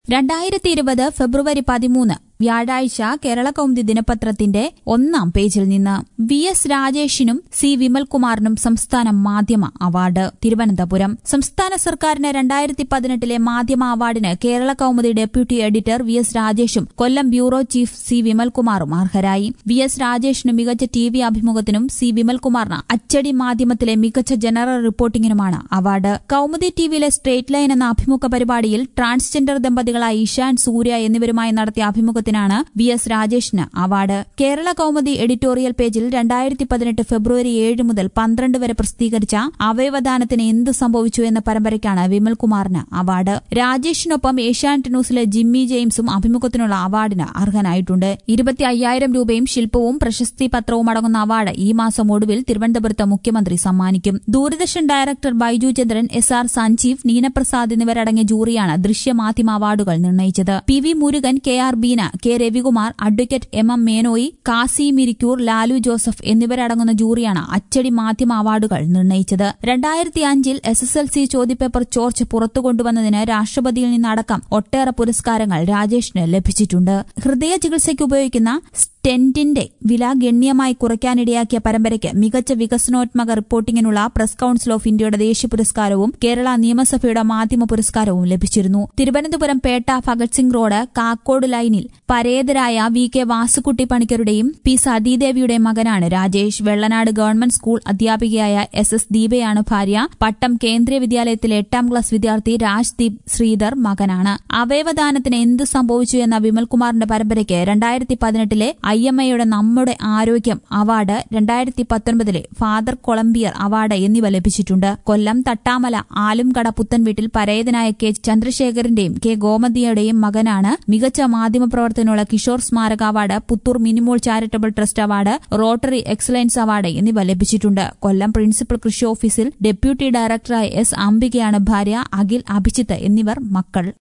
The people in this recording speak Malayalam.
രണ്ടായിരത്തി ഇരുപത് ഫെബ്രുവരി പതിമൂന്ന് വ്യാഴാഴ്ച കേരള കൗമുദി ദിനപത്രത്തിന്റെ ഒന്നാം പേജിൽ നിന്ന് വി എസ് രാജേഷിനും സി വിമൽകുമാറിനും സംസ്ഥാന മാധ്യമ അവാർഡ് തിരുവനന്തപുരം സംസ്ഥാന സർക്കാരിന് രണ്ടായിരത്തി പതിനെട്ടിലെ മാധ്യമ അവാർഡിന് Kerala Kaumudi deputy editor V S രാജേഷും കൊല്ലം ബ്യൂറോ ചീഫ് സി വിമൽകുമാറും അർഹരായി വി എസ് രാജേഷിന് മികച്ച ടി വി അഭിമുഖത്തിനും സി വിമൽകുമാറിന് അച്ചടി മാധ്യമത്തിലെ മികച്ച ജനറൽ റിപ്പോർട്ടിംഗിനുമാണ് award Kaumudi TV straight line എന്ന അഭിമുഖ പരിപാടിയിൽ ട്രാൻസ്ജെൻഡർ ദമ്പതികളായ ഇഷാൻ സൂര്യ എന്നിവരുമായി നടത്തിയ അഭിമുഖത്തിനാണ് വി എസ് രാജേഷിന് അവാർഡ് കേരള കൗമുദി എഡിറ്റോറിയൽ പേജിൽ രണ്ടായിരത്തി പതിനെട്ട് ഫെബ്രുവരി ഏഴ് മുതൽ പന്ത്രണ്ട് വരെ പ്രസിദ്ധീകരിച്ച അവയവദാനത്തിന് എന്ത് സംഭവിച്ചു എന്ന പരമ്പരയ്ക്കാണ് വിമൽകുമാറിന് അവാർഡ് രാജേഷിനൊപ്പം ഏഷ്യാനെറ്റ് ന്യൂസിലെ ജിമ്മി ജെയിംസും അഭിമുഖത്തിനുള്ള അവാർഡിന് അർഹനായിട്ടുണ്ട് ഇരുപത്തി അയ്യായിരം രൂപയും ശില്പവും പ്രശസ്തി പത്രവും അടങ്ങുന്ന അവാർഡ് ഈ മാസം ഒടുവിൽ തിരുവനന്തപുരത്ത് മുഖ്യമന്ത്രി സമ്മാനിക്കും Doordarshan director Baiju Chandran S R Sanjeev Neena Prasad എന്നിവരടങ്ങിയ ജൂറിയാണ് ദൃശ്യമാധ്യമ അവാർഡുകൾ നിർണയിച്ചത് P V Murugan K R Beena K Ravikumar advocate M M മേനോയി കാസി മിരിക്കൂർ ലാലു ജോസഫ് എന്നിവരടങ്ങുന്ന ജൂറിയാണ് അച്ചടി മാധ്യമ അവാർഡുകൾ നിർണയിച്ചത് രണ്ടായിരത്തി അഞ്ചിൽ എസ് എസ് എൽ സി ചോദ്യപേപ്പർ ചോർച്ച പുറത്തുകൊണ്ടുവന്നതിന് രാഷ്ട്രപതിയിൽ നിന്നടക്കം ഒട്ടേറെ പുരസ്കാരങ്ങൾ രാജേഷിന് ലഭിച്ചിട്ടുണ്ട് ഹൃദയ ചികിത്സയ്ക്ക് ഉപയോഗിക്കുന്ന ടെന്റിന്റെ വില ഗണ്യമായി കുറയ്ക്കാനിടയാക്കിയ പരമ്പരയ്ക്ക് മികച്ച വികസനോത്മക റിപ്പോർട്ടിംഗിനുള്ള പ്രസ് കൌൺസിൽ ഓഫ് ഇന്ത്യയുടെ ദേശീയ പുരസ്കാരവും കേരള നിയമസഭയുടെ മാധ്യമ പുരസ്കാരവും ലഭിച്ചിരുന്നു തിരുവനന്തപുരം പേട്ട ഭഗത് സിംഗ് റോഡ് കാക്കോട് ലൈനിൽ പരേതരായ വി കെ വാസുകുട്ടി പണിക്കരുടെയും പി സതീദേവിയുടെയും മകനാണ് രാജേഷ് വെള്ളനാട് ഗവൺമെന്റ് സ്കൂൾ അധ്യാപികയായ എസ് എസ് ദീപയാണ് ഭാര്യ പട്ടം കേന്ദ്രീയ വിദ്യാലയത്തിലെ എട്ടാം ക്ലാസ് വിദ്യാർത്ഥി രാജ്ദീപ് ശ്രീധർ മകനാണ് അവയവദാനത്തിന് എന്ത് സംഭവിച്ചു എന്ന വിമൽകുമാറിന്റെ പരമ്പരയ്ക്ക് രണ്ടായിരത്തി പതിനെട്ടിലെ ഐ എം ഐയുടെ നമ്മുടെ ആരോഗ്യം അവാർഡ് രണ്ടായിരത്തി പത്തൊൻപതിലെ ഫാദർ കൊളംബിയർ അവാർഡ് എന്നിവ ലഭിച്ചിട്ടുണ്ട് കൊല്ലം തട്ടാമല ആലുംകട പുത്തൻവീട്ടിൽ പരേതനായ കെ ചന്ദ്രശേഖരന്റെയും കെ ഗോമതിയുടെയും മകനാണ് മികച്ച മാധ്യമപ്രവർത്തനമുള്ള കിഷോർ സ്മാരക award Puthur Minimol charitable trust award rotary excellence award എന്നിവ ലഭിച്ചിട്ടുണ്ട് കൊല്ലം പ്രിൻസിപ്പൽ കൃഷി ഓഫീസിൽ ഡെപ്യൂട്ടി ഡയറക്ടറായ എസ് അംബികയാണ് ഭാര്യ അഖിൽ അഭിജിത്ത് എന്നിവർ മക്കൾ